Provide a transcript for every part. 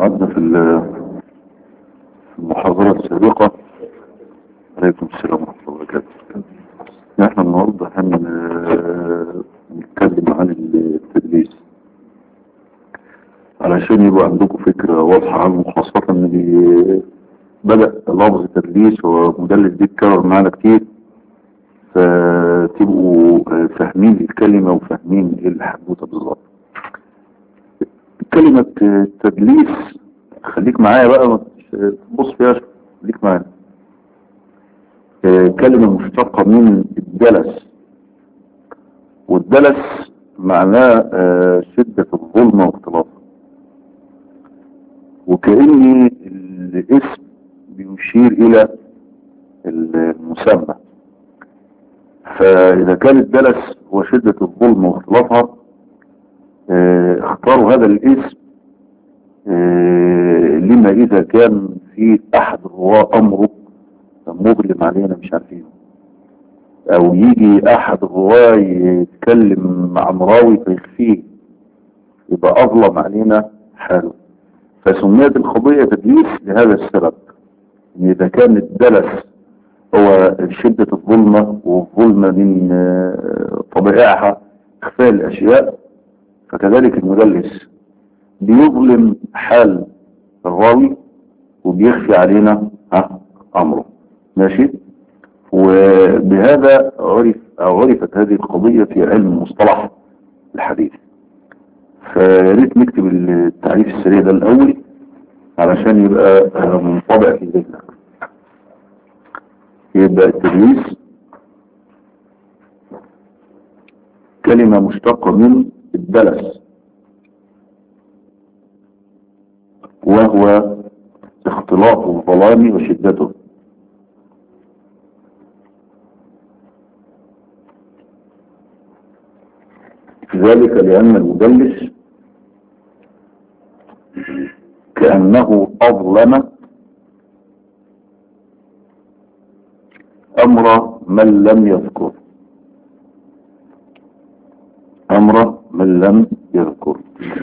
عدنا في المحاضرة السابقة عليكم السلام ورحمة الله وبركاته احنا النهاردة هنتكلم عن التدليس علشان يبقى عندكم فكرة واضحة عنه خاصة ان بدأ لفظ التدليس ومدلس دي اتكرر معانا كتير فتبقوا فاهمين الكلمة وفاهمين ايه الحدوتة بالظبط كلمة تدليس خليك معايا بقى ما تبص فيها خليك معايا كلمة مشتقة من الدلس والدلس معناه شدة الظلمة واختلاطها وكأن الاسم بيشير إلى المسمى فإذا كان الدلس هو شدة الظلمة واختلاطها اختاروا هذا الاسم لما إذا كان في أحد الرواة أمره مظلم علينا مش عارفينه أو يجي أحد الرواة يتكلم عن راوي فيخفيه يبقى أظلم علينا حاله فسميت القضية تدليس لهذا السبب إن إذا كان الدلس هو شدة الظلمة والظلمة من طبيعها إخفاء الأشياء فكذلك المدلس بيظلم حال الراوي وبيخفي علينا ها أمره ماشي وبهذا عرف أو عرفت هذه القضية في علم المصطلح الحديث فياريت نكتب التعريف السريع ده الأول علشان يبقى منطبع في ذهنك يبقى التدليس كلمة مشتقة من الدلس وهو اختلاط الظلام وشدته ذلك لأن المدلس كأنه أظلم أمر من لم يذكر أمر من لم يذكر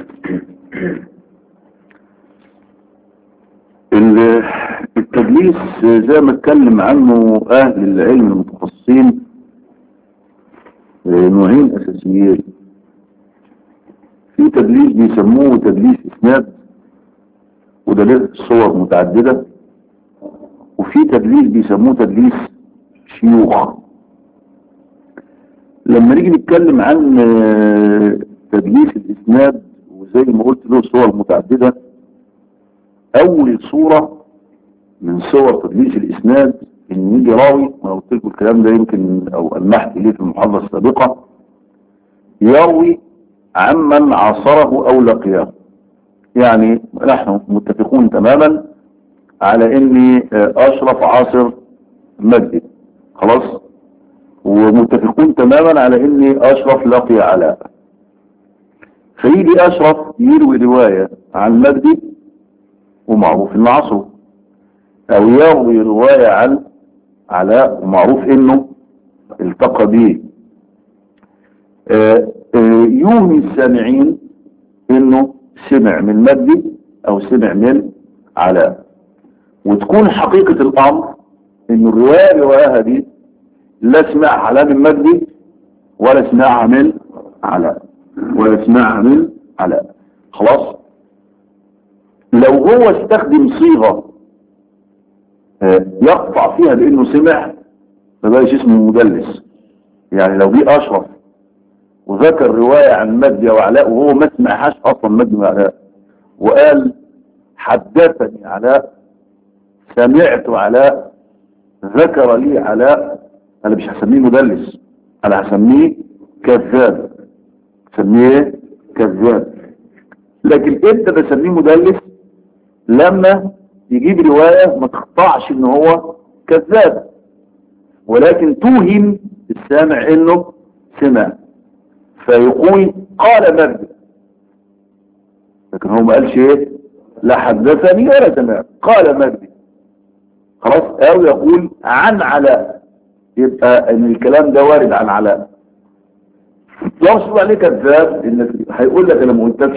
التدليس زي ما اتكلم عنه أهل العلم المتخصصين نوعين أساسيين في تدليس بيسموه تدليس إسناد وده له صور متعددة وفي تدليس بيسموه تدليس شيوخ لما نيجي نتكلم عن تدليس الإسناد وزي ما قلت له صور متعددة أول صورة من صور تدليس الإسناد إن يجي راوي ما قلت لكم الكلام ده يمكن أو ألمحت إليه في المحاضرة السابقة يروي عمن عاصره أو لقياه يعني نحن متفقون تماما على إني أشرف عاصر مجدي خلاص ومتفقون تماما على إني أشرف لقي علاء فيجي أشرف يروي رواية عن مجدي ومعروف إنه عصره أو يروي رواية عن علاء ومعروف إنه التقى به يوهي السامعين إنه سمع من مجدي أو سمع من علاء وتكون حقيقة الأمر إن الرواية رواية دي لا سمعها لا من مجدي ولا سمعها من علاء ولا سمعها من علاء خلاص لو هو استخدم صيغة يقطع فيها بانه سمع ما بقاش اسمه مدلس يعني لو جه اشرف وذكر رواية عن مجدي وعلاء وهو ما سمعهاش اصلا مجدي وعلاء وقال حدثني علاء سمعت علاء ذكر لي علاء انا مش هسميه مدلس انا هسميه كذاب هسميه كذاب لكن امتى بسميه مدلس لما يجيب رواية ما تقطعش ان هو كذاب ولكن توهم السامع انه سمع فيقول قال مجد لكن هو ما قالش ايه لا حدثني ولا سمع قال مجد خلاص او يقول عن علاء يبقى ان الكلام ده وارد عن علاء يرصد عليه كذاب ان هيقول لك انا ما قلتكش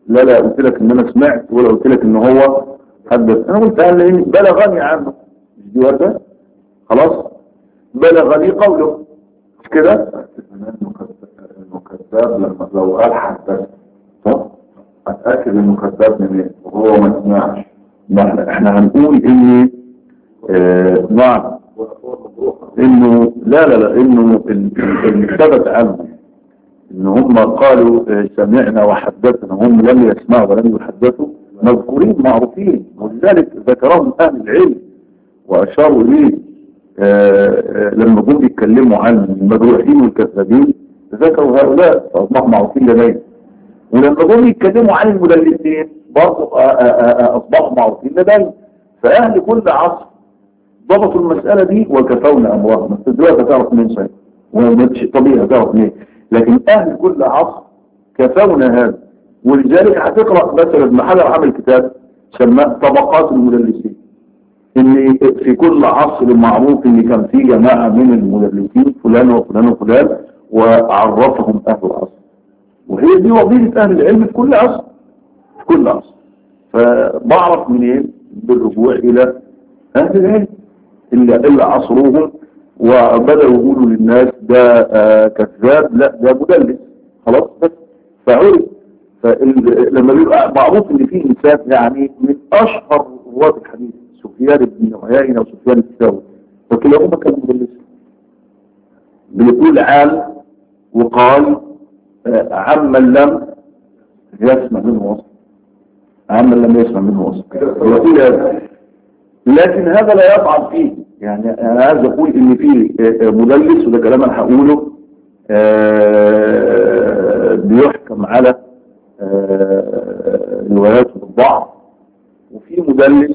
لا لا قلت لك ان انا سمعت ولا قلت لك ان هو حدث انا قلت قال لي بلغني عنه مش دي ورده خلاص بلغني قوله مش كده المكذب لما لو قال حدث صح؟ اتاكد انه كذاب منين وهو ما سمعش ما احنا احنا هنقول ان آه نعم انه لا لا لا انه ال- ال- اللي ثبت عنه ان هم قالوا آه، سمعنا وحدثنا هم لم يسمعوا ولم يحدثوا مذكورين معروفين ولذلك ذكرهم اهل العلم واشاروا اليه آه، آه، لما جم يتكلموا عن المجروحين والكذابين ذكروا هؤلاء فاصبحوا معروفين لديهم ولما جم يتكلموا عن المدلسين برضه آه، آه، آه، اصبحوا معروفين لديهم فاهل كل عصر ضبطوا المسألة دي وكفونا أمرهم بس دلوقتي هتعرف منين شيء ومش طبيعي هتعرف منين لكن أهل كل عصر كفونا هذا ولذلك هتقرأ مثلا ابن حجر عمل كتاب سماه طبقات المدلسين ان في كل عصر معروف ان كان في جماعة من المدلسين فلان وفلان وفلان وعرفهم أهل العصر وهي دي وظيفة أهل العلم في كل عصر في كل عصر فبعرف منين بالرجوع إلى أهل العلم اللي, اللي عصروهم وبدأوا يقولوا للناس ده آه كذاب لا ده مدلس خلاص بس فعرف فلما بيبقى معروف ان في انسان يعني من اشهر رواه الحديث سفيان بن عيينة وسفيان الثوري وكلاهما كان مدلس بيقول عال وقال آه عمن لم يسمع منه وصف عمن لم يسمع منه وصف وقيل لكن هذا لا يطعن فيه يعني انا عايز اقول ان في مدلس وده كلام انا هقوله بيحكم على رواياته بالضعف وفي مدلس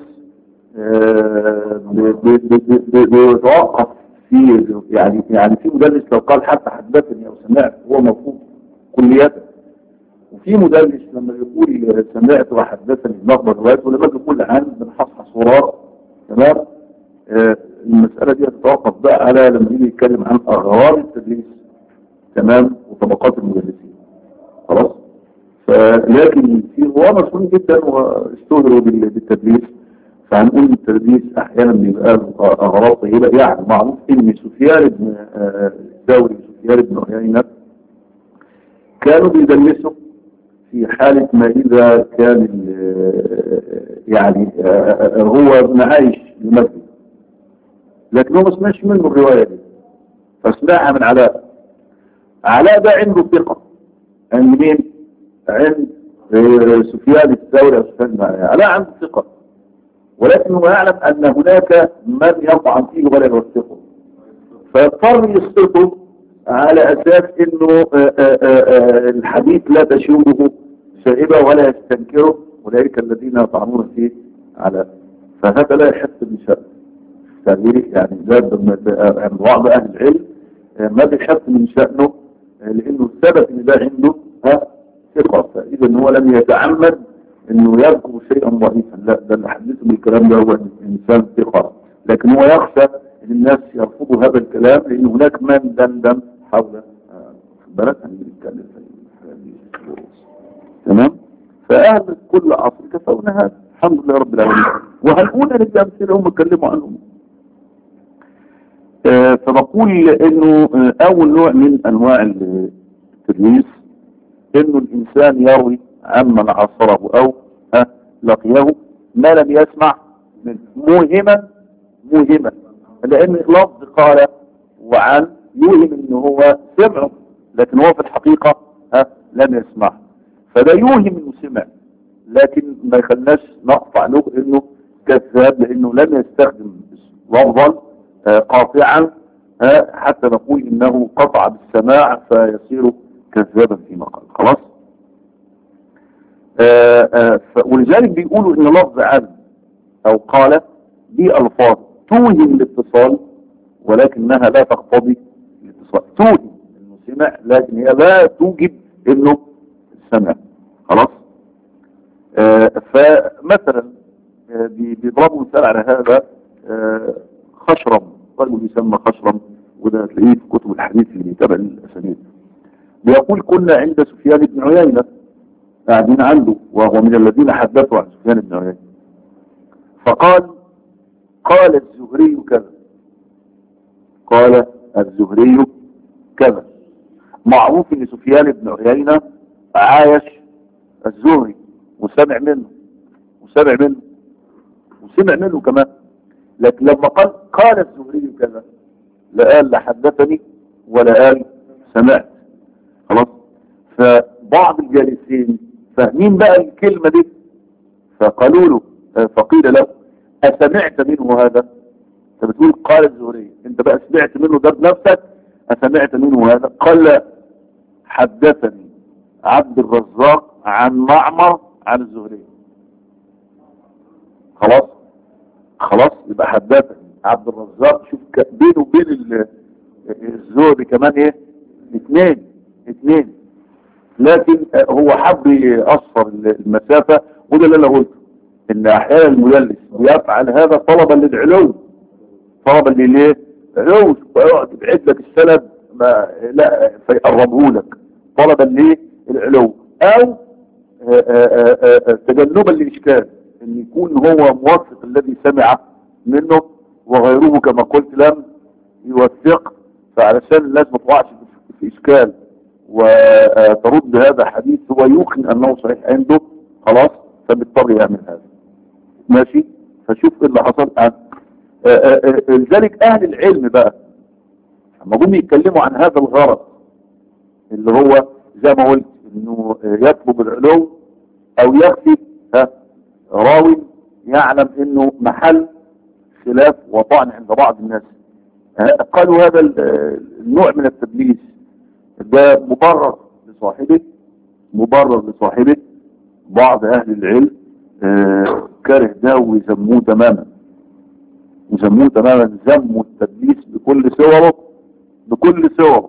بيتوقف في يعني يعني في مدلس لو قال حتى حدثني او سمعت هو مرفوض كليته وفي مدلس لما يقول سمعت وحدثني بنقبل روايته ولما يقول عن بنحصح صورات تمام آه المسألة دي هتتوقف بقى على لما يجي يتكلم عن أغراض التدليس تمام وطبقات المدلسين خلاص فلكن في هو مسؤول جدا واستهروا بالتدليس فهنقول التدليس احيانا بيبقى اغراض طيبة يعني معروف ان سفيان بن الثوري وسفيان بن عيينة كانوا بيدلسوا في حالة ما إذا كان يعني هو ابن عايش المسجد لكن هو ما سمعش منه الرواية دي فسمعها من علاء علاء ده عنده ثقة عند مين؟ عند سفيان الثوري وسفيان بن علاء عنده ثقة ولكنه يعلم أن هناك من يطعن فيه ولا يوثقه فيضطر يسقطه على أساس أنه الحديث لا تشوبه شائبة ولا يستنكره أولئك الذين يطعنون فيه على فهذا لا يحس بشأن تعبيري يعني زاد يعني بعض أهل العلم ما بيحس من شأنه لأنه الثبت إن ده عنده ها ثقة فإذا هو لم يتعمد إنه يذكر شيئا ضعيفا لا ده اللي حدثه بالكلام ده هو إنسان ثقة لكن هو يخشى ان الناس يرفضوا هذا الكلام لان هناك من دندن حول بالك اللي بيتكلم في تمام فاهل كل عصر كفونا هذا الحمد لله رب العالمين وهنقول ان الامثله هم اتكلموا عنهم آه فبقول انه آه اول نوع من انواع التدليس انه الانسان يروي عمن عصره او آه لقيه ما لم يسمع منه موهما موهما لان لفظ قال وعن يوهم ان هو سمعه لكن هو في الحقيقة ها لم يسمعه فده يوهم انه سمع لكن ما يخلناش نقطع له انه كذاب لانه لم يستخدم لفظا قاطعا حتى نقول انه قطع بالسماع فيصير كذابا فيما قال خلاص ولذلك بيقولوا ان لفظ عن او قال دي الفاظ توهم الاتصال ولكنها لا تقتضي الاتصال توهم انه سمع لكن هي لا توجب انه سمع خلاص آه فمثلا آه بيضربوا مثال على هذا آه خشرم رجل يسمى خشرم وده هتلاقيه في كتب الحديث اللي بيتابع الاسانيد بيقول كنا عند سفيان بن عيينة قاعدين عنده وهو من الذين حدثوا عن سفيان بن عيينة فقال قال الزهري كذا قال الزهري كذا معروف ان سفيان بن عيينة عايش الزهري وسمع منه وسمع منه وسمع منه كمان لكن لما قال قال الزهري كذا لا قال لا حدثني ولا قال سمعت خلاص فبعض الجالسين فاهمين بقى الكلمة دي فقالوا له فقيل له أسمعت منه هذا انت بتقول قال الزهري انت بقى سمعت منه ده بنفسك أسمعت منه هذا قال لا حدثني عبد الرزاق عن معمر عن الزهري خلاص خلاص يبقى حدثني عبد الرزاق شوف ك- بينه وبين ال- الزهري كمان ايه اثنين اثنين لكن آه، هو حب يقصر المسافة وده اللي انا قلته ان احيانا المدلس بيفعل هذا طلبا للعلو طلبا للايه علو ويقعد يبعد لك السند ما لا فيقربه لك طلبا للعلو او آه، آه، آه، آه، تجنبا لاشكال ان يكون هو موثق الذي سمع منه وغيره كما قلت لم يوثق فعلشان الناس ما تقعش في- في اشكال وترد هذا حديث هو يوقن انه صحيح عنده خلاص فبيضطر يعمل هذا ماشي فشوف ايه اللي حصل آه، آه، آه، آه، لذلك اهل العلم بقى لما جم يتكلموا عن هذا الغرض اللي هو زي ما قلت انه آه، يطلب العلو او يخفي ها راوي يعلم انه محل خلاف وطعن عند بعض الناس ها، قالوا هذا ال- آه، النوع من التدليس ده مبرر لصاحبه مبرر لصاحبه بعض اهل العلم آه، كره ده ويذموه تماما يسموه تماما ذم التدليس بكل صوره بكل صوره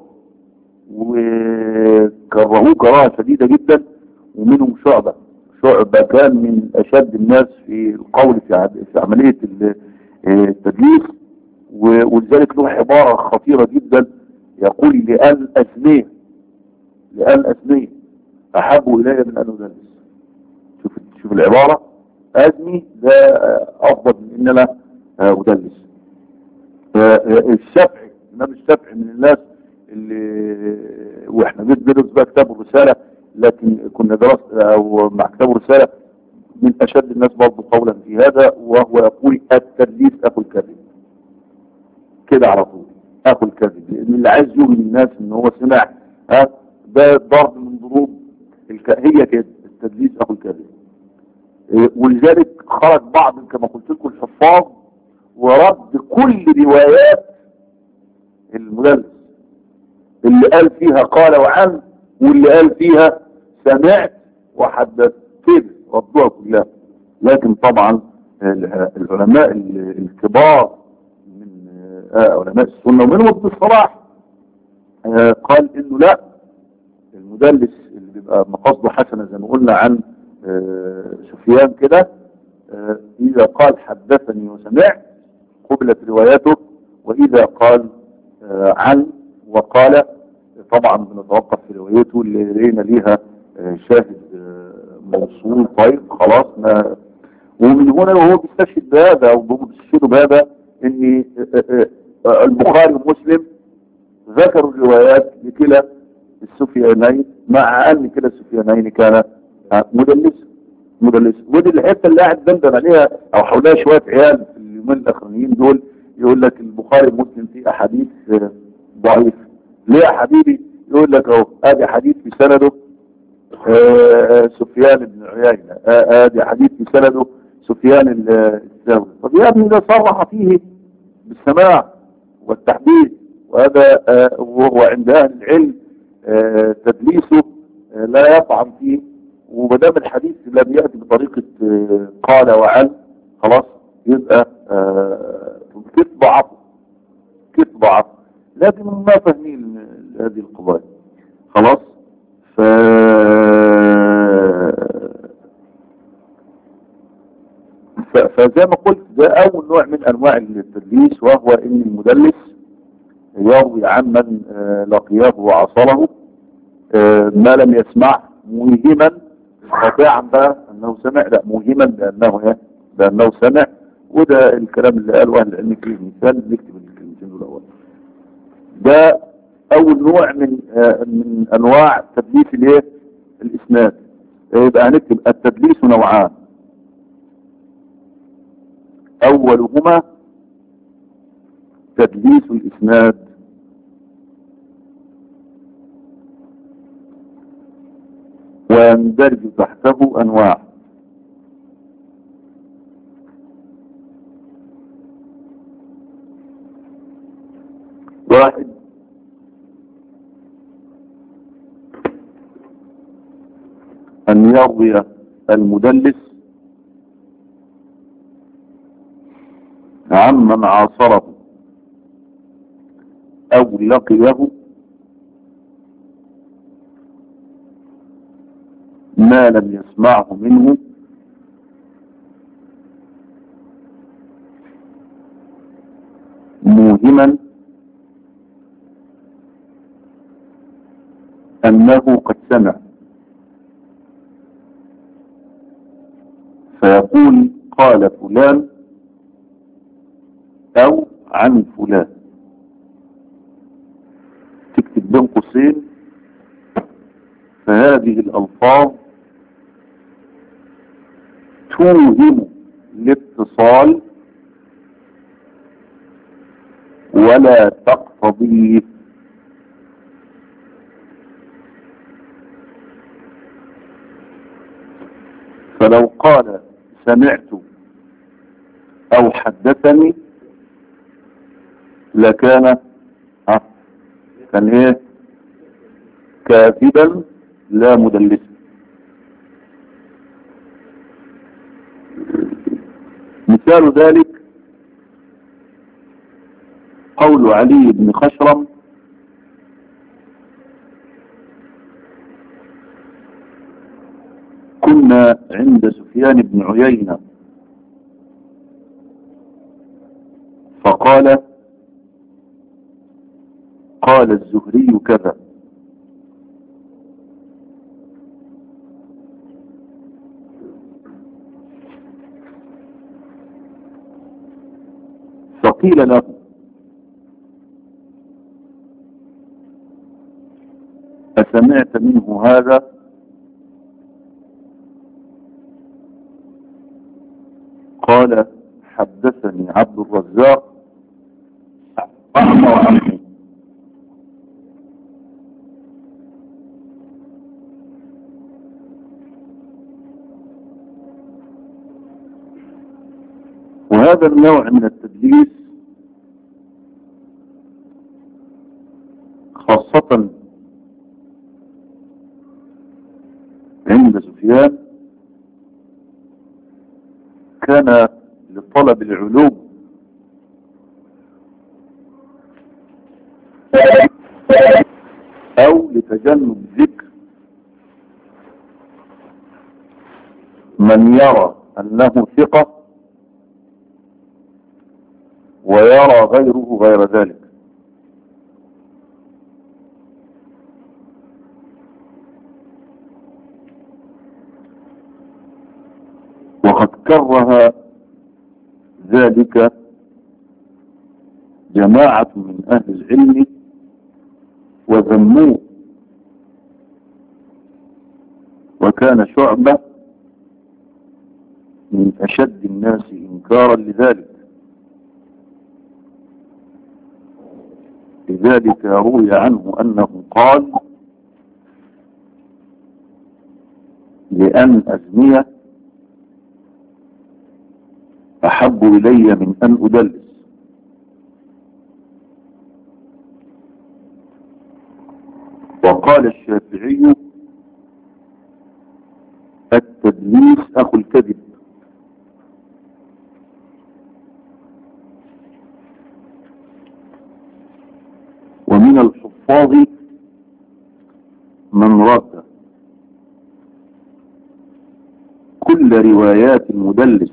وكرهوه كراهه شديده جدا ومنهم شعبه شعبه كان من اشد الناس في القول في عد- في عمليه ال- آه، التدليس و- ولذلك له عباره خطيره جدا يقول لأن أسميه لأن أسميه أحب إلي من أن أدلس شوف شوف العبارة أزمي ده آه، أفضل من إن أنا آه، أدلس آه، الشافعي الإمام الشافعي من الناس اللي وإحنا بندرس بقى كتاب الرسالة لكن كنا درس أو مع كتاب الرسالة من أشد الناس برضه قولا في هذا وهو يقول التدليس أخو الكذب كده على طول اخو الكذب لان اللي عايز يوهم الناس ان هو سمع ها ده ضرب من ضروب الك... هي كده التدليس اخو الكذب إيه، ولذلك خرج بعض كما قلت لكم الحفاظ ورد كل روايات المدلس اللي قال فيها قال وعن واللي قال فيها سمعت وحدثت كده ردوها كلها لكن طبعا ال- العلماء ال- الكبار من آه، علماء السنة ومنهم ابن الصلاح آه، قال انه لا المدلس اللي بيبقى مقاصده حسنة زي ما قلنا عن آه، سفيان كده آه، اذا قال حدثني وسمعت قبلت رواياته واذا قال آه، عن وقال طبعا بنتوقف في روايته اللي لقينا ليها آه، شاهد آه، موصول طيب خلاص ما ومن هنا وهو بيستشهد بهذا او هم بيستشهدوا بهذا ان آه، آه، آه، البخاري ومسلم ذكروا الروايات لكلا السفيانين مع ان كلا السفيانين كان آه، مدلس مدلس ودي الحته اللي قاعد دندن عليها او حولها شويه عيال في اليومين الاخرانيين دول يقول لك البخاري ومسلم فيه احاديث آه، ضعيف ليه يا حبيبي يقول لك اهو ادي حديث في سنده آه، سفيان بن عيينة آه، ادي حديث في سنده سفيان ال- الثوري طب يا ابني ده صرح فيه بالسماع والتحديث وهذا آه، وهو عند اهل العلم آه، تدليسه آه، لا يطعن فيه ومدام الحديث لم يأتي بطريقة آه، قال وعن خلاص يبقى آه، كيف ضعفه كيف ضعفه لكن هم ما فاهمين هذه القضايا خلاص ف ف- فزي ما قلت ده اول نوع من انواع التدليس وهو ان المدلس يروي عمن آه، لقياه وعصره آه، ما لم يسمع موهما استطاع بقى انه سمع لا موهما بانه ايه بانه سمع وده الكلام اللي قاله اهل العلم فيه مثال نكتب الكلمتين دول اول ده اول نوع من آه من انواع تدليس الايه الاسناد يبقى هنكتب التدليس نوعان اولهما تدليس الاسناد ويندرج تحته انواع واحد أن يروي المدلس عمن عاصره أو لقيه ما لم يسمعه منه موهما أنه قد سمع فيقول قال فلان أو عن فلان تكتب بين قوسين فهذه الألفاظ توهم الاتصال ولا تقتضيه فلو قال سمعت او حدثني لكان ها كان ايه كاذبا لا مدلسا مثال ذلك قول علي بن خشرم كنا عند سفيان بن عيينة فقال قال الزهري كذا فقيل له أسمعت منه هذا قال حدثني عبد الرزاق أعمر عني وهذا النوع من التدليس خاصة عند سفيان كان لطلب العلوم او لتجنب ذكر من يرى انه ثقة ويرى غيره غير ذلك وقد كره ذلك جماعة من أهل العلم وذموه وكان شعبة من أشد الناس إنكارا لذلك لذلك روي عنه أنه قال لأن أزنيه أحب إلي من أن أدلس وقال الشافعي التدليس أخو الكذب ومن الحفاظ من رد كل روايات المدلس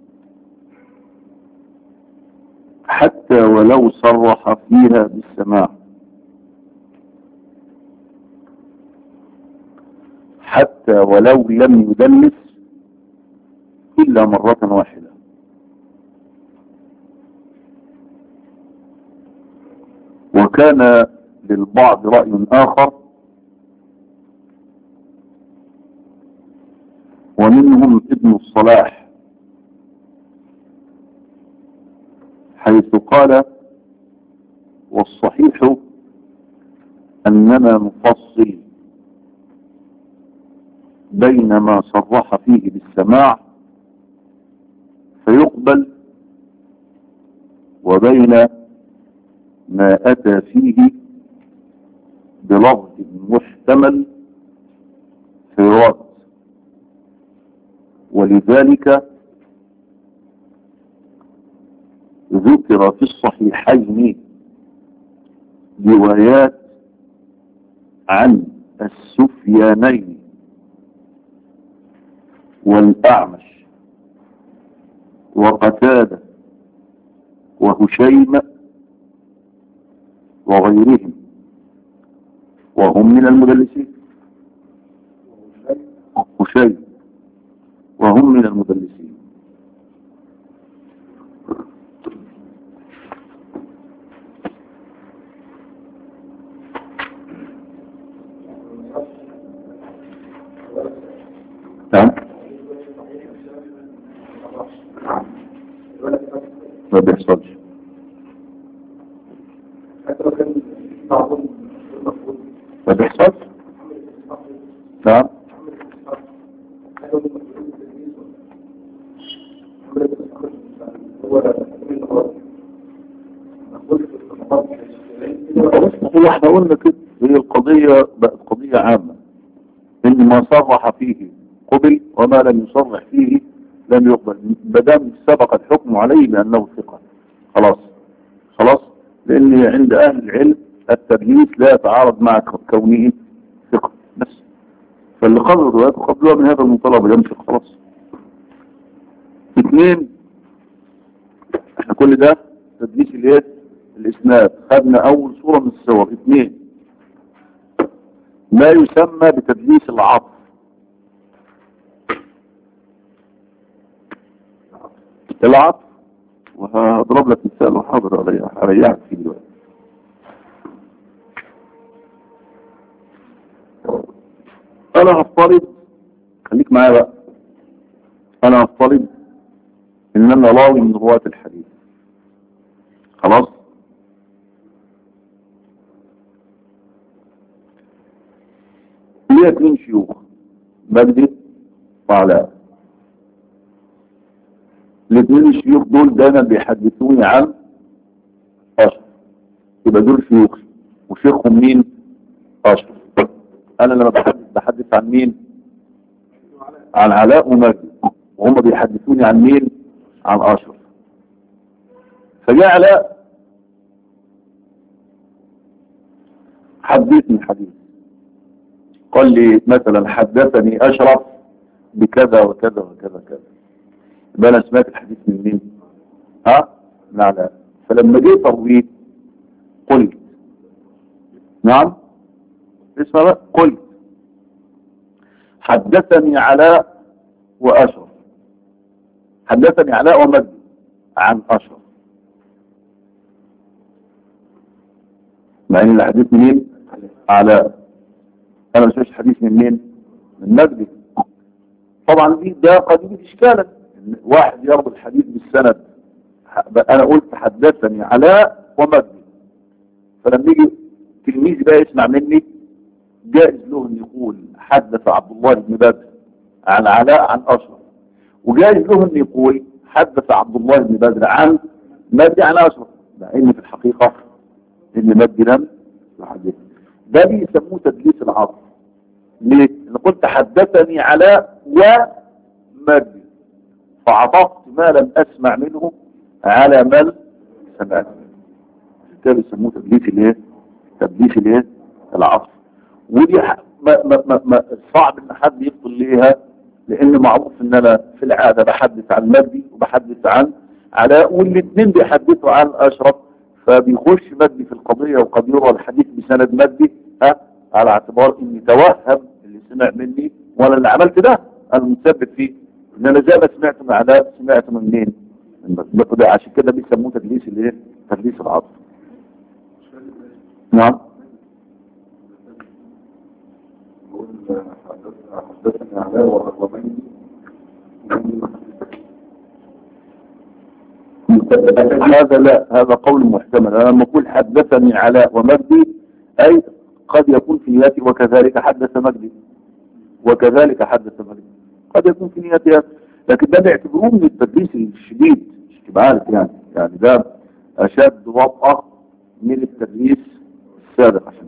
حتى ولو صرح فيها بالسماع حتى ولو لم يدلس إلا مرة واحدة وكان للبعض رأي آخر ومنهم ابن الصلاح حيث قال والصحيح أننا نفصل بين ما صرح فيه بالسماع فيقبل وبين ما أتى فيه بلفظ محتمل فيراد ولذلك ذكر في الصحيحين روايات عن السفيانين والأعمش وقتادة وهشيم وغيرهم وهم من المدلسين هشيم وهم من المدلسين نعم ما بيحصلش ما بيحصلش نعم هو احنا قلنا كده هي القضية بقت قضية عامة ان ما صرح فيه قبل وما لم يصرح فيه لم يقبل مادام سبق الحكم عليه بانه ثقة خلاص خلاص لان عند اهل العلم التدليس لا يتعارض مع كونه ثقة بس فاللي قبل الروايات قبلها من هذا المطلب يمسك خلاص اثنين احنا كل ده تدليس الايه الاسناد خدنا اول صورة من الصور اثنين ما يسمى بتدليس العطف العطف وهضرب لك مثال وحاضر اريحك فيه دلوقتي انا هفترض خليك معايا بقى انا هفترض ان انا راوي من رواة الحديث خلاص ليه اتنين شيوخ مجدي وعلاء الاثنين الشيوخ دول دايما بيحدثوني عن اشرف يبقى دول شيوخي وشيخهم مين اشرف انا لما بحدث بحدث عن مين عن علاء ومجدي وهم بيحدثوني عن مين عن اشرف فجاء علاء حدثني حديث قال لي مثلا حدثني اشرف بكذا وكذا وكذا كذا يبقى انا سمعت الحديث من مين ها من علاء فلما جيت ارويه قلت نعم اسمع بقى قلت حدثني علاء واشرف حدثني علاء ومجد عن اشرف مع ان الحديث منين علاء انا ما سمعتش حديث من مين من مجدي طبعا دي ده قد يجي اشكالا واحد يربط الحديث بالسند انا قلت حدثني علاء ومجدي فلما يجي تلميذي بقى يسمع مني جائز له ان يقول حدث عبد الله بن بدر عن علاء عن اشرف وجائز له ان يقول حدث عبد الله بن بدر عن مجدي عن اشرف مع ان في الحقيقه ان مجدي لم يحدث ده بيسموه تدليس العصر ليه؟ انا قلت حدثني علاء ومجدي فعطفت ما لم اسمع منه على من سمعت ده بيسموه تدليس الايه تدليس الايه العصر ودي ما ما ما ما صعب ان حد يبطل ليها لان معروف ان انا في العاده بحدث عن مجدي وبحدث عن علاء والاثنين بيحدثوا عن اشرف فبيخش مجدي في القضيه وقد يروى الحديث بسند مجدي ها على اعتبار ان توهم اللي سمع مني ولا اللي عملت ده انا متثبت فيه ان انا زي ما سمعت من علاء سمعت من مين من ده عشان كده بيسموه تدليس الايه تدليس العطف نعم يقول حدث- حدثني علاء ورغبين هذا لا هذا قول محتمل انا لما اقول حدثني علاء ومجدي اي قد يكون في نيتي وكذلك حدث مجدي وكذلك حدث مجدي قد يكون في نيتي لكن ده بيعتبروه من التدليس الشديد مش تبقى عارف يعني يعني ده اشد وطأة من التدليس السابق عشان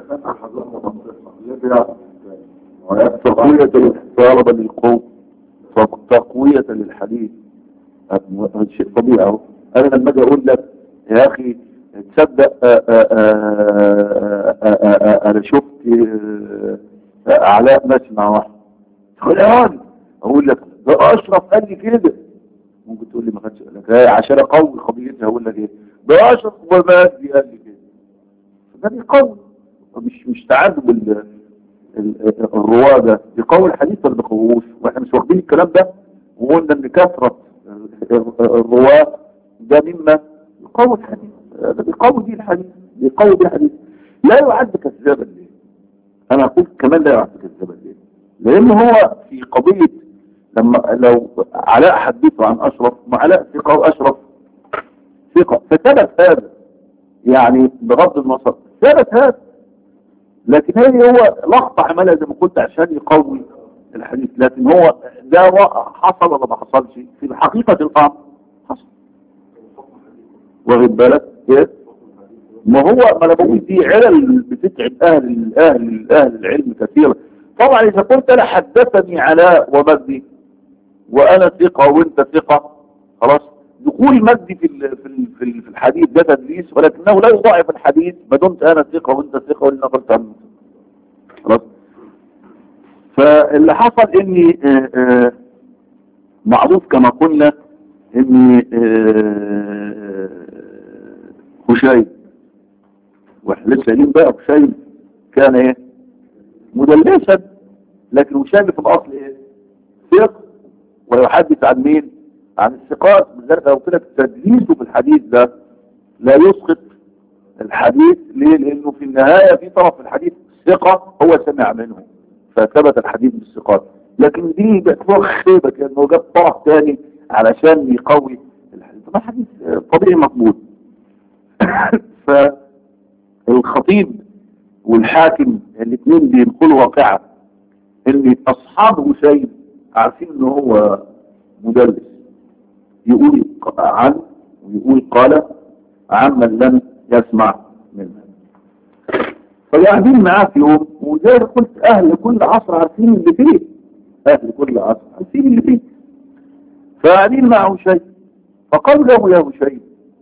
تقوية للطلبة للقوم تقوية للحديث هذا شيء طبيعي اهو انا لما اجي اقول لك يا اخي تصدق آآ آآ آآ آآ انا شفت آه، علاء ماشي مع واحد تقول يا راجل اقول لك ده اشرف قال لي كده ممكن تقول لي ما خدش بالك آه، عشان اقوي قضيتي هقول لك ايه ده اشرف ومجدي قال لي كده ده بيقوي مش مش تعدد ال- ال- الرواه ده يقوي الحديث ولا ما بيقويهوش واحنا مش واخدين الكلام ده وقلنا ان كثره الرواه ده مما يقوي الحديث ده بيقوي دي الحديث بيقوي دي الحديث لا يعد كذابا ليه انا اقول كمان لا يعد كذابا ليه لان هو في قضيه لما لو علاء حدثه عن اشرف ما علاء ثقه واشرف ثقه فثبت هذا يعني بغض النظر ثبت هذا لكن هي هو لقطة عملها زي ما قلت عشان يقوي الحديث لكن هو ده وا- حصل ولا ما حصلش في حقيقة الأمر حصل واخد بالك ايه ما هو ما انا بقول دي علل بتتعب اهل اهل اهل العلم كثيرا طبعا اذا قلت انا حدثني علاء ومجدي وانا ثقة وانت ثقة خلاص دخول مجدي في ال- في ال- في ال- في الحديث ده تدليس ولكنه لا يضاعف الحديث ما دمت انا ثقة وانت ثقة واللي نقلت عنه خلاص فاللي حصل اني آه، آه، معروف كما قلنا اني آه، هشيم واحنا لسه قايلين بقى هشيم كان ايه مدلسا لكن هشيم في الاصل ايه ثق ويحدث عن مين عن الثقات لذلك لو قلت لك تدليسه في الحديث ده لا يسقط الحديث ليه لانه في النهاية في طرف الحديث ثقة هو سمع منه فثبت الحديث بالثقات لكن دي بتبقى خيبة كأنه جاب طرف تاني علشان يقوي الحديث طبعا الحديث آه، طبيعي مقبول فالخطيب والحاكم الاثنين بينقلوا واقعة ان اصحاب هشيم عارفين ان هو مدرس يقول عن ويقول قال عمن لم يسمع منها فقاعدين معاه في يوم وزي ما قلت اهل كل عصر عارفين اللي فيه اهل كل عصر عارفين اللي فيه فقاعدين معه شيء فقال له يا شيء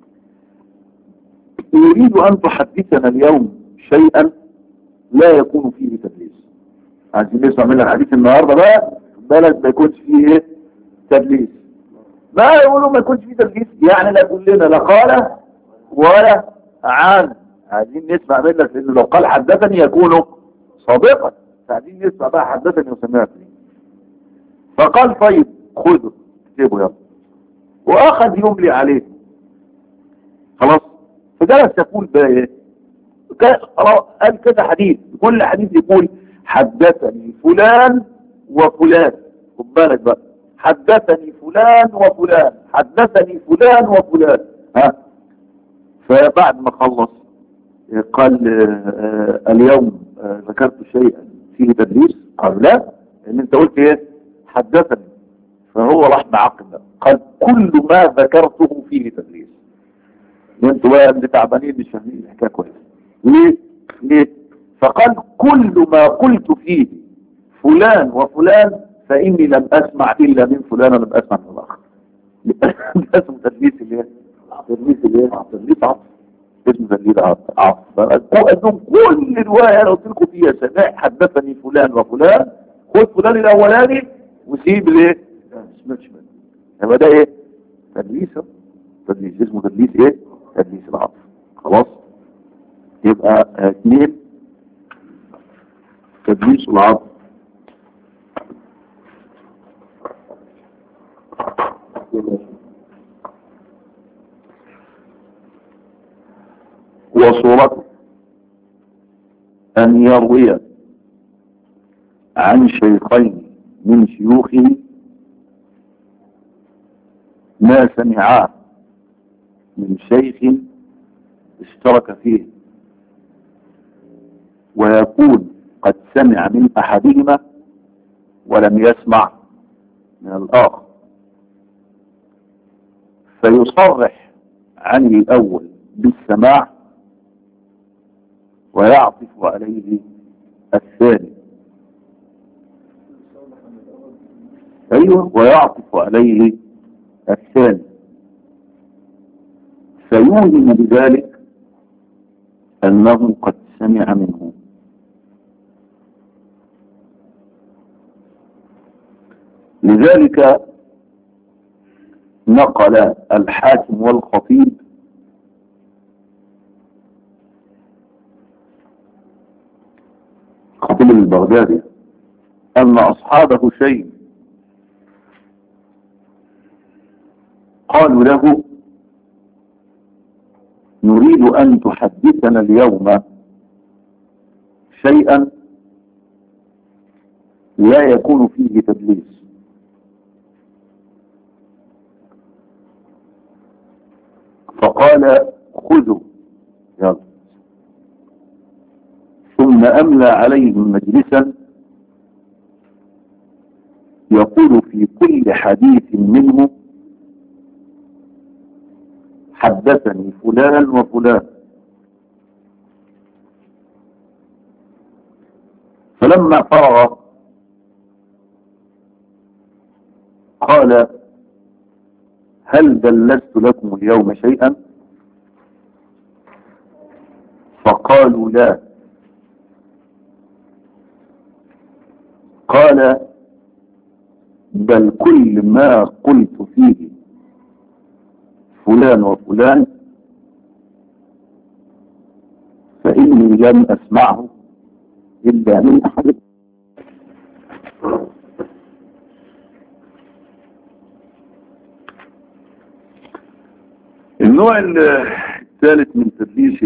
نريد ان تحدثنا اليوم شيئا لا يكون فيه تدليس عايزين نسمع منك الحديث النهارده بقى بلد ما يكونش فيه ايه تدليس ما يقولوا ما يكونش فيه تدليس يعني لا يقول لنا لا قال ولا عن عايزين نسمع منك لانه لو قال حدثني يكون صادقا عايزين نسمع بقى حدثني وسمعتني فقال طيب خذوا اكتبوا يلا واخذ يملي عليه خلاص فجلس يقول بقى ايه كان- خلاص قال كذا حديث كل حديث يقول حدثني فلان وفلان خد بالك بقى حدثني فلان وفلان حدثني فلان وفلان ها فبعد ما خلص آه، قال آه، آه، اليوم آه، ذكرت شيئا فيه تدريس قال لا ان انت قلت ايه حدثني فهو راح معقب بقى. قال كل ما ذكرته فيه تدريس وانتوا بقى اللي تعبانين مش فاهمين الحكايه كويس ليه ليه فقال كل ما قلت فيه فلان وفلان فاني لم اسمع الا من فلان ولم اسمع من الاخر ده اسمه تدليس الايه تدليس الايه تدليس عطف اسمه تدليس عطف عطف فقال كل روايه انا قلت لكم فيها سماع حدثني فلان وفلان خد فلان الاولاني وسيب الايه ما سمعتش منه يبقى ده ايه تدليس أهو. تدليس اسمه تدليس ايه تدليس العطف خلاص يبقى آه، اثنين تدليس العطف وصورته أن يروي عن شيخين من شيوخه ما سمعاه من شيخ اشترك فيه ويكون قد سمع من أحدهما ولم يسمع من الآخر فيصرح عن الأول بالسماع ويعطف عليه الثاني أيوة ويعطف عليه الثاني فيوهم بذلك أنه قد سمع منه لذلك نقل الحاكم والخطيب خطيب البغدادي أن أصحابه شيء قالوا له نريد أن تحدثنا اليوم شيئا لا يكون فيه تدليس فقال خذوا يلا ثم أملى عليهم مجلسا يقول في كل حديث منه حدثني فلان وفلان فلما فرغ قال هل دلست لكم اليوم شيئا فقالوا لا قال بل كل ما قلت فيه فلان وفلان فإني لم أسمعه إلا من أحد النوع الثالث من تدليس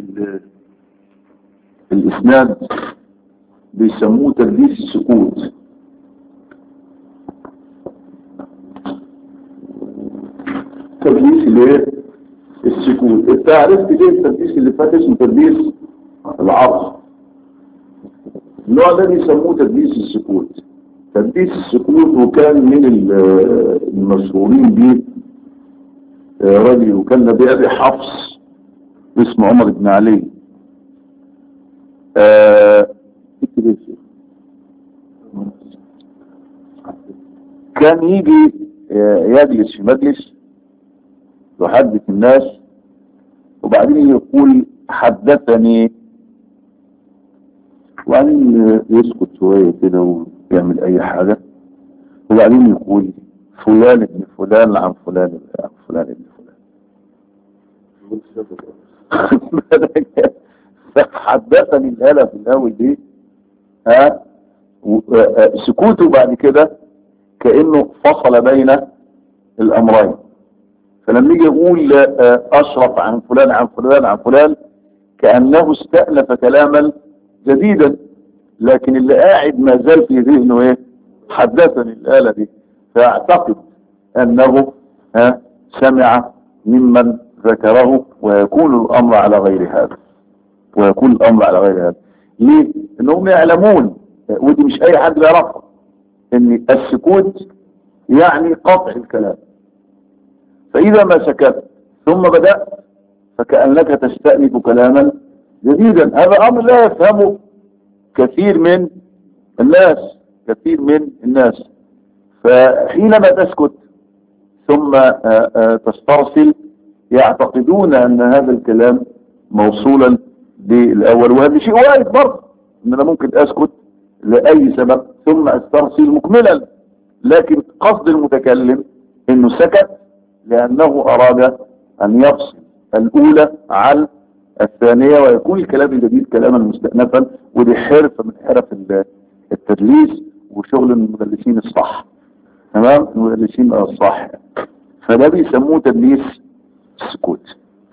الإسناد بيسموه تدليس السكوت تدليس الايه السكوت انت عرفت ليه التدليس اللي فات اسمه تدليس العرض النوع ده بيسموه تدليس السكوت تدليس السكوت وكان من المشهورين بيه راجل وكان بأبي حفص اسمه عمر بن علي آه كان يجي يجلس في مجلس يحدث الناس وبعدين يقول حدثني وبعدين يسكت شوية كده ويعمل اي حاجة وبعدين يقول فلان ابن فلان عن فلان عن فلان ابن فلان حدثني الآلة في الأول دي ها سكوته بعد كده كأنه فصل بين الأمرين فلما يجي يقول أشرف عن فلان عن فلان عن فلان كأنه استأنف كلاما جديدا لكن اللي قاعد ما زال في ذهنه ايه حدثني الآلة دي فاعتقد أنه ها سمع ممن ذكره ويكون الأمر على غير هذا ويكون الأمر على غير هذا ليه؟ انهم يعلمون ودي مش اي حد بيعرفها ان السكوت يعني قطع الكلام فاذا ما سكت ثم بدأت فكأنك تستأنف كلاما جديدا هذا امر لا يفهمه كثير من الناس كثير من الناس فحينما تسكت ثم تسترسل يعتقدون ان هذا الكلام موصولا بالاول وهذا شيء وارد برضه ان انا ممكن اسكت لاي سبب ثم استرسل مكملا لكن قصد المتكلم انه سكت لانه اراد ان يفصل الاولى عن الثانية ويكون الكلام الجديد كلاما مستأنفا ودي حرفة من حرف التدليس وشغل المدلسين الصح تمام المدلسين الصح فده بيسموه تدليس السكوت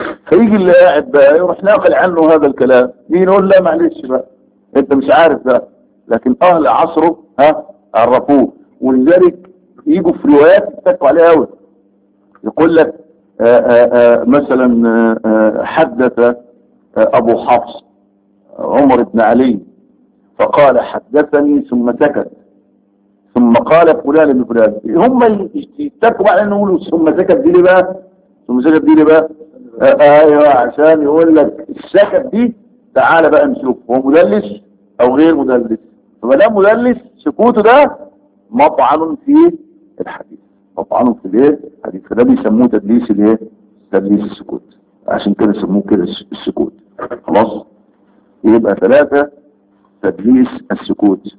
فيجي اللي قاعد بقى يروح ناقل عنه هذا الكلام يجي نقول لا معلش بقى انت مش عارف ده لكن اهل عصره ها عرفوه ولذلك يجوا في روايات يتكوا عليها قوي يقول لك آآ آآ مثلا آآ حدث ابو حفص عمر بن علي فقال حدثني ثم سكت ثم قال فلان بن فلان هم يتكوا على انه يقولوا ثم سكت دي ليه بقى ثم سكت دي ليه بقى ايوه عشان يقول لك السكت دي تعالى بقى نشوف هو مدلس او غير مدلس فما دام مدلس سكوته ده مطعن في الحديث مطعن في الايه الحديث فده بيسموه تدليس الايه تدليس السكوت عشان كده سموه كده السكوت خلاص يبقى ثلاثة تدليس السكوت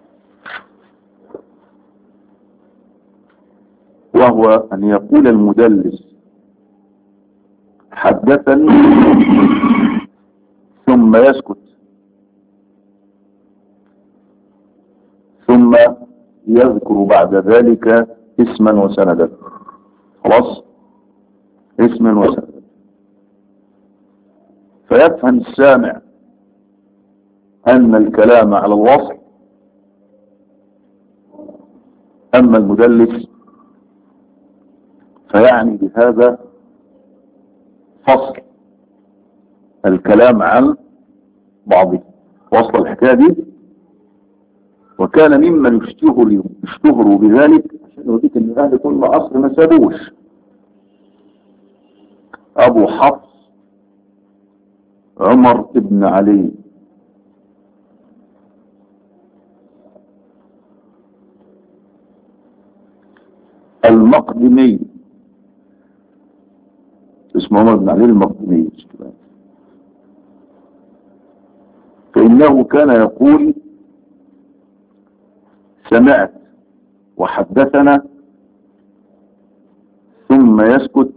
وهو ان يقول المدلس حدثني ثم يسكت ثم يذكر بعد ذلك اسما وسندا خلاص اسما وسندا فيفهم السامع ان الكلام على الوصف اما المدلس فيعني بهذا فصل الكلام عن بعضه وصل الحكاية دي وكان ممن يشتهر يشتهروا بذلك عشان يوديك ان اهل كل عصر ما سابوش ابو حفص عمر بن علي المقدمي اسمه عمر بن علي المقدمي فإنه كان يقول سمعت وحدثنا ثم يسكت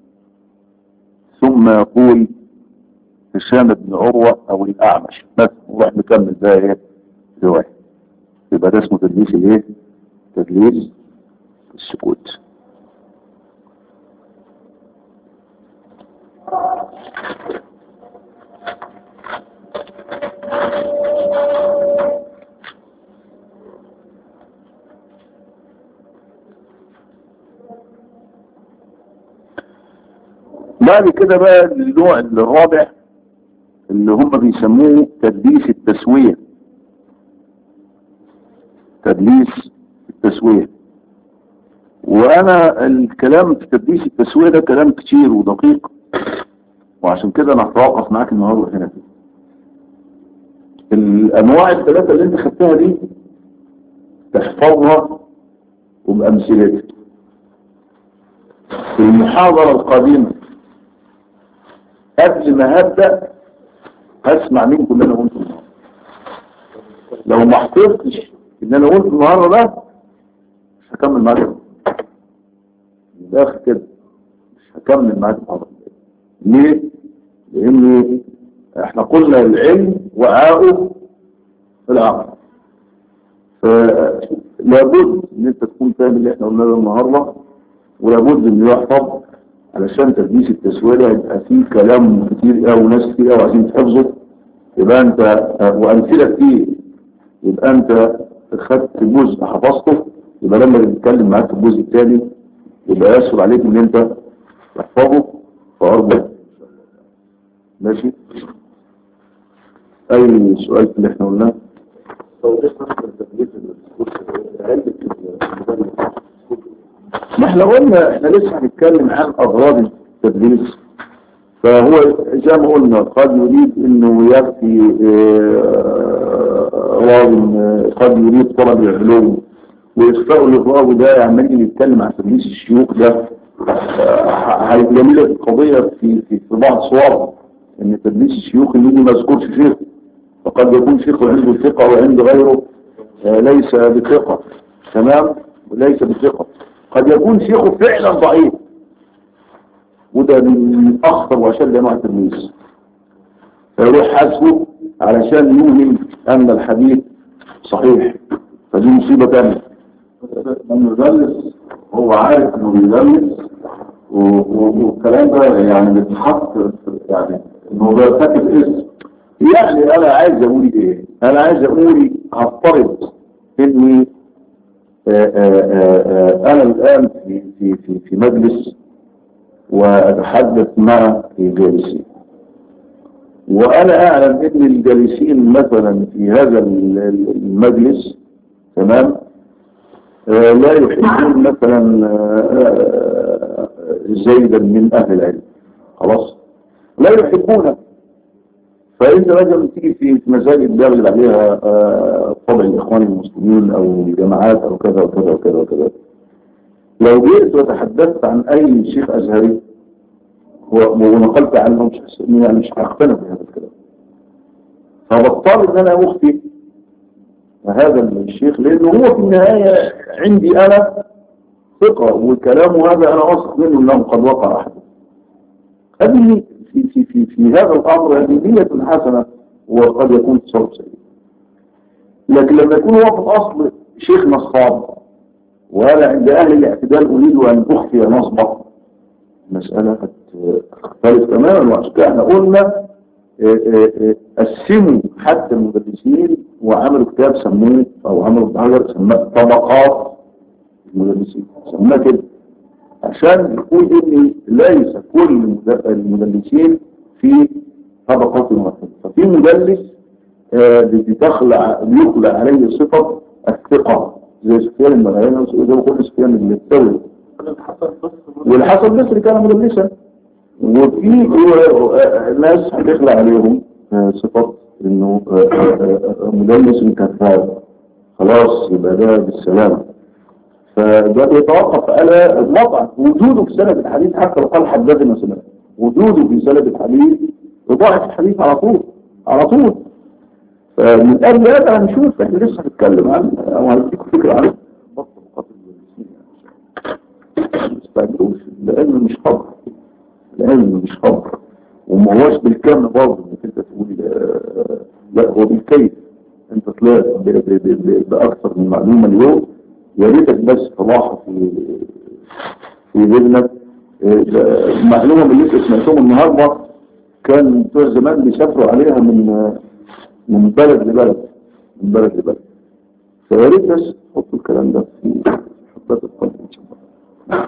ثم يقول هشام بن عروة أو الأعمش بس نروح نكمل بقى إيه رواية يبقى ده اسمه تدليس الإيه؟ تدليس السكوت بعد كده بقى النوع الرابع اللي هم بيسموه تدليس التسوية تدليس التسوية وانا الكلام في تدليس التسوية ده كلام كتير ودقيق وعشان كده انا هتوقف معاك النهارده هنا فيه الانواع الثلاثة اللي انت خدتها دي تحفظها وبأمثلتها في المحاضرة القادمة قبل ما هبدأ هسمع منكم اللي انا قلته النهارده لو ما حفظتش اللي انا قلته النهارده ده مش هكمل معاك داخل كده مش هكمل معاك النهارده ليه؟ لان احنا قلنا العلم وعاؤه العقل فلابد ان انت تكون فاهم اللي احنا قلناه النهارده ولابد ان يحفظ علشان تدليس التسوية ده يبقى فيه كلام كتير قوي وناس كتير قوي عايزين تحفظه يبقى انت وامثله كتير يبقى انت خدت جزء حفظته يبقى لما نتكلم معاك في الجزء الثاني يبقى يسهل عليك ان انت تحفظه فارجو ماشي اي سؤال في اللي احنا قلناه ما احنا قلنا احنا لسه هنتكلم عن اغراض التدريس فهو زي ما قلنا قد يريد انه يكفي راوي قد يريد طلب العلوم واخفاء الراوي ده عمال يتكلم عن تدريس الشيوخ ده هيجمل لك القضيه في في في بعض صور ان تدريس الشيوخ اللي ما يذكرش شيخ فقد يكون شيخ عنده ثقه وعند غيره ليس بثقه تمام وليس بثقه قد يكون شيخه فعلا ضعيف وده من اخطر واشد انواع التدليس فيروح حاسبه علشان يوهم ان الحديث صحيح فدي مصيبه ثانيه من يدلس هو عارف انه بيدلس و- و- والكلام ده يعني بيتحط في- يعني انه بيرتكب اسم يعني انا عايز اقول ايه انا عايز اقول هفترض اني آه، آه، آه، آه، انا الان في في في في مجلس واتحدث مع جالسين وانا اعلم ان الجالسين مثلا في هذا ال- ال- المجلس تمام آه، لا يحبون مثلا آه، زيدا من اهل العلم خلاص لا يحبونه فانت مثلا تيجي في في مساجد بيغلب عليها آه، طبع الاخوان المسلمين او الجماعات او كذا وكذا وكذا وكذا لو جئت وتحدثت عن اي شيخ ازهري و- ونقلت عنه مش هس- يعني مش هقتنع بهذا الكلام فبضطر ان انا اخفي هذا الشيخ لانه هو في النهايه عندي انا ثقه وكلامه هذا انا اثق منه انه قد وقع احد هذه في في في في هذا الامر هذه نية حسنه وقد يكون تصرف سيء لكن لما يكون هو في الاصل شيخ نصاب وانا عند اهل الاعتدال اريد ان اخفي نصبه المساله تختلف تماما وعشان كده احنا قلنا آه، آه، آه، قسموا حتى المدرسين وعملوا كتاب سموه او عملوا بحجر سماه طبقات المدرسين سماه كده عشان يقول ان ليس كل المد- المدلسين في طبقات واحدة ففي مدلس آه، بتخلع بيخلع عليه صفة الثقة زي سفيان المغاربة زي ما قلت سفيان اللي الثوري والحسن البصري كان مدلسا وفي آه، ناس هتخلع عليهم آه، صفة انه آه، آه، آه، مدلس كذاب خلاص يبقى ده بالسلامة فده بيتوقف على الوضع وجوده في سند الحديث حتى لو قال حدثنا سند وجوده في سند الحديث يضاعف الحديث على طول على طول فمن قبل هذا هنشوف احنا لسه هنتكلم عنه او هنديكم فكره عنه بطل قتل المدرسين يعني. ما تستعجلوش العلم مش خبر العلم مش خبر وما هوش بالكم برضه انك انت تقول آه، لا هو بالكيف انت طلعت ب- ب- ب- ب- باكثر من معلومه اليوم يا ريتك بس تلاحظ في في ذهنك آه، المعلومه اللي انت سمعتهم النهارده كان بتوع زمان بيسافروا عليها من آه، من بلد لبلد من بلد لبلد فيا ريت بس تحطوا الكلام ده في حطات القلب ان شاء الله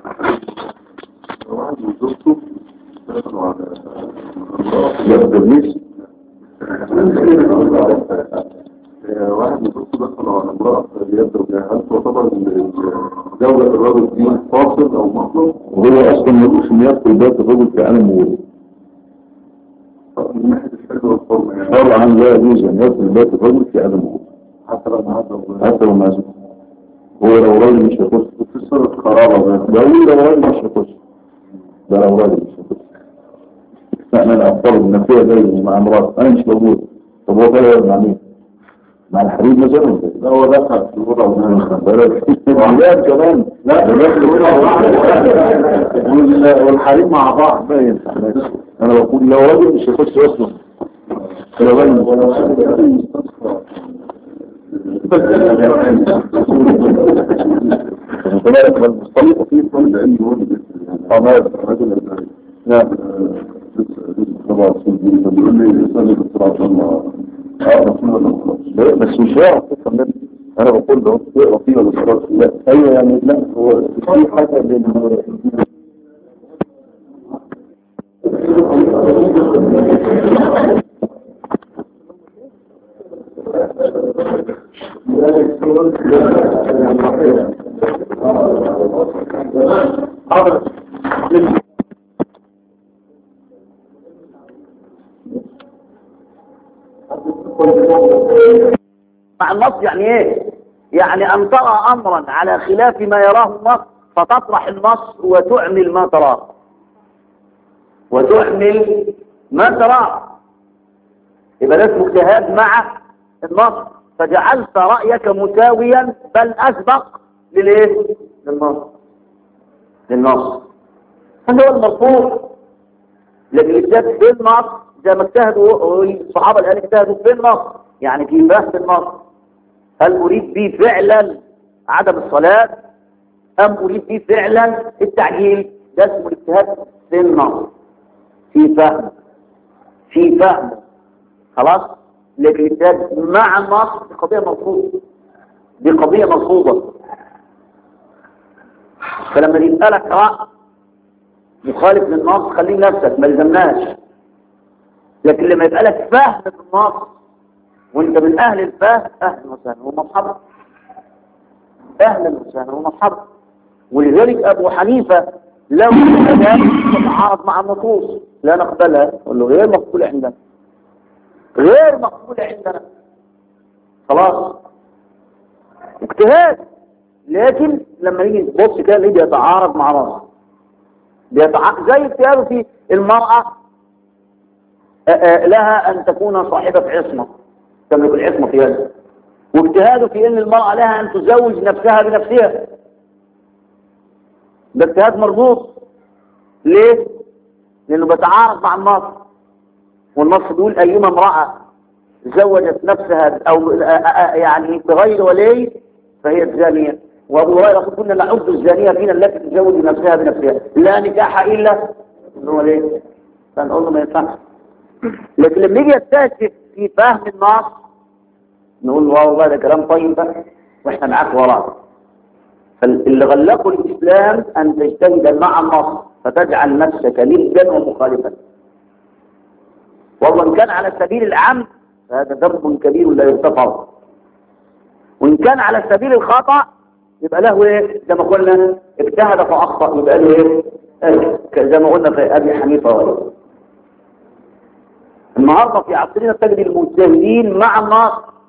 واحد من زوجته دخلوا على لا تدريس واحد من زوجته دخلوا على امرأة يبدو بها هل تعتبر جولة الرجل دي فاصل أو مطلب وهو اصلا ملوش ان يدخل بيت الرجل في عالم وجوده من ناحية الشكل والفورم يعني طبعا لا يجوز ان يدخل بيت الرجل في عالم وجوده حتى لو معاه حتى لو ما زال. هو لو راجل مش هيخش في صورة قرابة بس ده هو لو راجل مش هيخش ده لو راجل مش هيخش احنا نفترض ان فيها زي مع مرات انا مش موجود طب هو كده مع مين؟ مع الحبيب مثلا لا هو دخل في الوضع الولاد كمان لا وال- والحريم مع بعض ما ينفع ماشي. انا بقول لو راجل مش هيخش اصلا لو راجل مش هيخش. بالك من المصطلح في فرد علمي هو اللي حماد رجل نعم طبعا بيقول لي اسأل الدكتور الله اقرا فيه ولا خلاص لا، بس مش هيعرف تفهم منه انا بقول له اقرا فيه ولا خلاص لا ايوه يعني لا هو في حاجه بين مع النص يعني ايه يعني ان ترى امرا على خلاف ما يراه النص فتطرح النص وتعمل ما تراه وتعمل ما تراه يبقى ده اسمه اجتهاد مع النص فجعلت رايك مساويا بل اسبق للايه للنص للنص هذا هو المطلوب لكن الاجتهاد في النص زي ما اجتهدوا الصحابه الان اجتهدوا في النص يعني في بحث النص هل اريد به فعلا عدم الصلاه ام اريد به فعلا التعجيل ده اسمه الاجتهاد في النص في فهم في فهم خلاص لكن الاجتهاد مع النص دي قضية مرفوضة دي قضية مرفوضة فلما يسألك رأي مخالف للنص خليه نفسك ما يلزمناش لكن لما يبقى لك فهم في النص وانت من اهل الفهم اهلا وسهلا ومرحبا اهلا وسهلا ومرحبا ولذلك ابو حنيفه لو ذلك تتعارض مع النصوص لا نقبلها قال له غير مقبوله عندنا غير مقبوله عندنا خلاص اجتهاد لكن لما نيجي نبص كده نلاقيه بيتعارض مع نص بيتعارض زي اجتهاده في المرأة آآ آآ لها أن تكون صاحبة عصمة تملك العصمة في يدها واجتهاده في أن المرأة لها أن تزوج نفسها بنفسها ده اجتهاد مربوط ليه؟ لأنه بيتعارض مع النص والنص بيقول أيما امرأة زوجت نفسها أو يعني بغير ولي فهي الزانية وابو هريره كنا نعد الزانيه فينا التي تزوج نفسها بنفسها لا نكاح الا هو ليه فنقول له ما ينفعش لكن لما يجي يستهدف في فهم النص نقول له والله ده كلام طيب بقى واحنا معاك وراه فاللي غلقوا الاسلام ان تجتهد مع النص فتجعل نفسك ندا ومخالفا والله ان كان على سبيل العمد فهذا درب كبير لا يغتفر وان كان على سبيل الخطأ يبقى له ايه زي ما قلنا اجتهد فاخطا يبقى له ايه ايه زي ما قلنا في ابي حنيفه وغيره النهارده في عصرنا تجد المجتهدين مع النص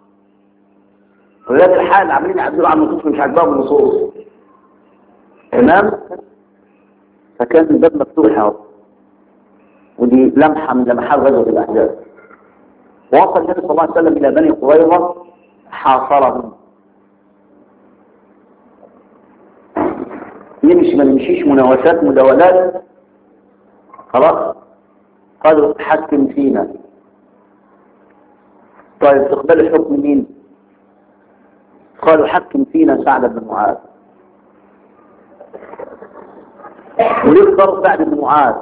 ولاد الحال عاملين يعدلوا على النصوص مش عاجباهم النصوص تمام فكان الباب مفتوح اهو ودي لمحه من لمحات غزوه الاحزاب وصل النبي صلى الله عليه وسلم الى بني قريظه حاصرهم نمشي ما نمشيش مناوشات مداولات خلاص قالوا حكم فينا طيب تقبل حكم مين قالوا حكم فينا سعد بن معاذ وليه اختاروا سعد بن معاذ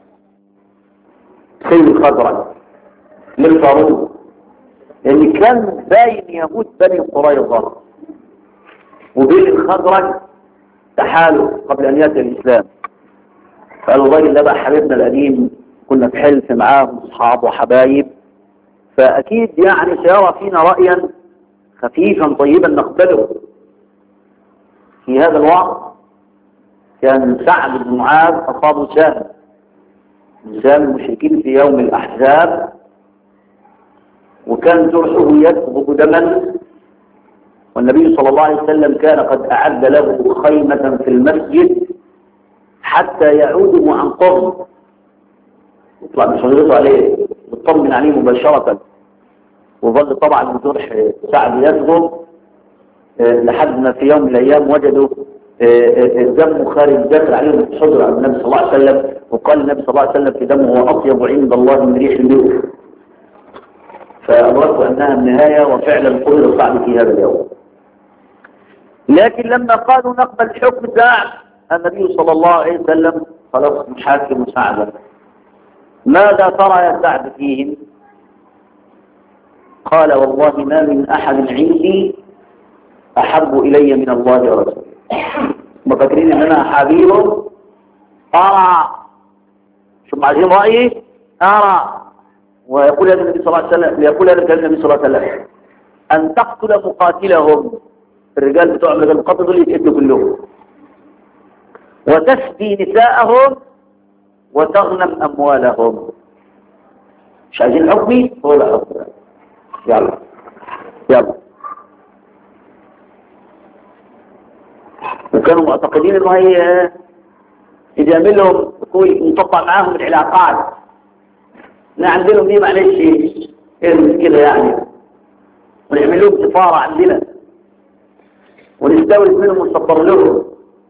سيد الخزرج ليه اختاروه لان كان باين يموت بني قريظه وبين الخزرج تحالف قبل أن يأتي الإسلام فقالوا الراجل ده بقى حبيبنا القديم كنا في حلف معاه أصحاب وحبايب فأكيد يعني سيرى فينا رأيا خفيفا طيبا نقبله في هذا الوقت كان سعد بن معاذ أصابه سهم سهم المشركين في يوم الأحزاب وكان جرحه يسبق دما والنبي صلى الله عليه وسلم كان قد أعد له خيمة في المسجد حتى يعود عن قرب يطلع بشغلته عليه يطمن عليه مباشرة وظل طبعا الجرح سعد يسقط لحد ما في يوم من الأيام وجدوا الدم خارج داخل عليهم الحجرة عن النبي صلى الله عليه وسلم وقال النبي صلى الله عليه وسلم في دمه هو أطيب عند الله من ريح الملوك فأدركوا أنها النهاية وفعلا قدر سعد في هذا اليوم لكن لما قالوا نقبل حكم سعد النبي صلى الله عليه وسلم خلاص محاكم سعدا ماذا ترى يا سعد فيهم قال والله ما من أحد عندي أحب إلي من الله ورسوله مفكرين أن أنا حبيب أرى شو عايزين رأيي أرى ويقول هذا النبي صلى الله عليه وسلم يقول هذا النبي صلى الله عليه وسلم أن تقتل مقاتلهم الرجال بتوع المقاتل دول يتقتلوا كلهم وتسبي نساءهم وتغنم أموالهم مش عايزين حكمي هو لا حكم يلا يلا وكانوا معتقدين انه هي يعمل لهم يطبق معاهم العلاقات احنا عندنا دي معلش ايه كده يعني ونعمل لهم سفارة عندنا ونستورد منهم ونصبر لهم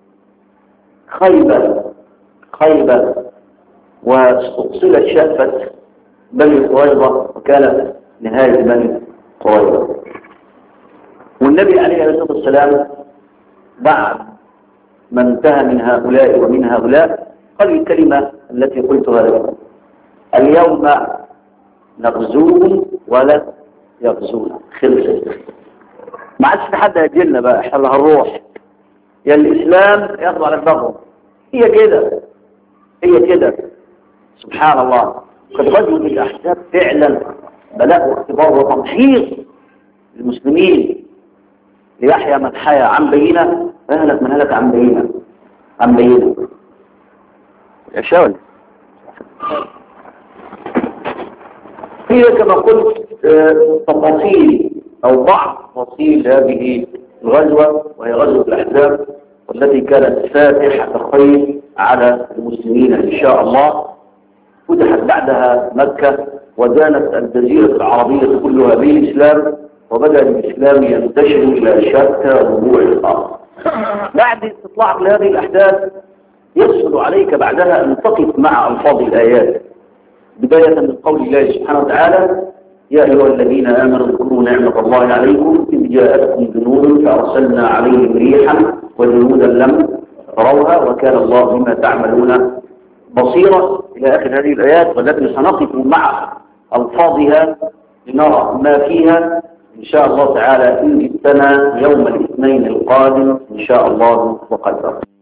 خيبة خيبة واستقصلت شأفة بني قريظة وكانت نهاية بني قريظة والنبي عليه الصلاة والسلام بعد ما انتهى من هؤلاء ومن هؤلاء قال الكلمة التي قلتها لكم اليوم نغزوهم ولا يغزونا خلصت ما عادش في حد هيجيلنا بقى احنا اللي هنروح يا الاسلام ياخدوا على دماغهم هي كده هي كده سبحان الله قد غزوة الاحزاب فعلا بلاء واختبار وتمحيص للمسلمين ليحيى من حيا عن بينه ويهلك من هلك عن بينه عن بينه يا شاول هي كما قلت آه، تفاصيل او بعض تفاصيل هذه الغزوة وهي غزوة الاحزاب والتي كانت فاتحة خير على المسلمين ان شاء الله فتحت بعدها مكة ودانت الجزيرة العربية كلها بالإسلام وبدأ الإسلام ينتشر إلى شتى ربوع الأرض بعد استطلاعك لهذه الأحداث يسهل عليك بعدها أن تقف مع ألفاظ الآيات بداية من قول الله سبحانه وتعالى يا أيها الذين آمنوا اذكروا نعمة الله عليكم إذ جاءتكم جنود فأرسلنا عليهم ريحا وجنودا لم تروها وكان الله بما تعملون بصيرة إلى آخر هذه الآيات والتي سنقف مع ألفاظها لنرى ما فيها إن شاء الله تعالى إن جئتنا يوم الاثنين القادم إن شاء الله وقدر